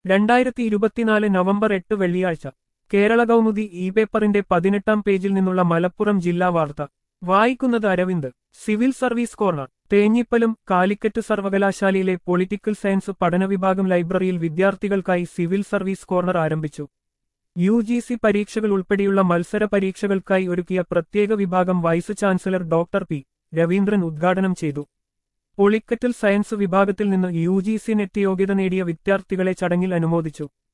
രണ്ടായിരത്തി ഇരുപത്തിനാല് നവംബർ എട്ട് വെള്ളിയാഴ്ച കേരള കൗമുദി ഇ പേപ്പറിന്റെ പതിനെട്ടാം പേജിൽ നിന്നുള്ള മലപ്പുറം ജില്ലാ വാർത്ത വായിക്കുന്നത് Aravind civil service corner Thenhipalam Calicut സർവകലാശാലയിലെ പൊളിറ്റിക്കൽ സയൻസ് പഠന വിഭാഗം ലൈബ്രറിയിൽ വിദ്യാർത്ഥികൾക്കായി സിവിൽ സർവീസ് കോർണർ ആരംഭിച്ചു യു ജി സി പരീക്ഷകൾ ഉൾപ്പെടെയുള്ള മത്സര പരീക്ഷകൾക്കായി ഒരുക്കിയ പ്രത്യേക വിഭാഗം vice chancellor doctor P Raveendran ഉദ്ഘാടനം ചെയ്തു പൊളിക്കറ്റൽ സയൻസ് വിഭാഗത്തിൽ നിന്ന് യു ജി സി നെറ്റ് യോഗ്യത നേടിയ വിദ്യാർത്ഥികളെ ചടങ്ങിൽ അനുമോദിച്ചു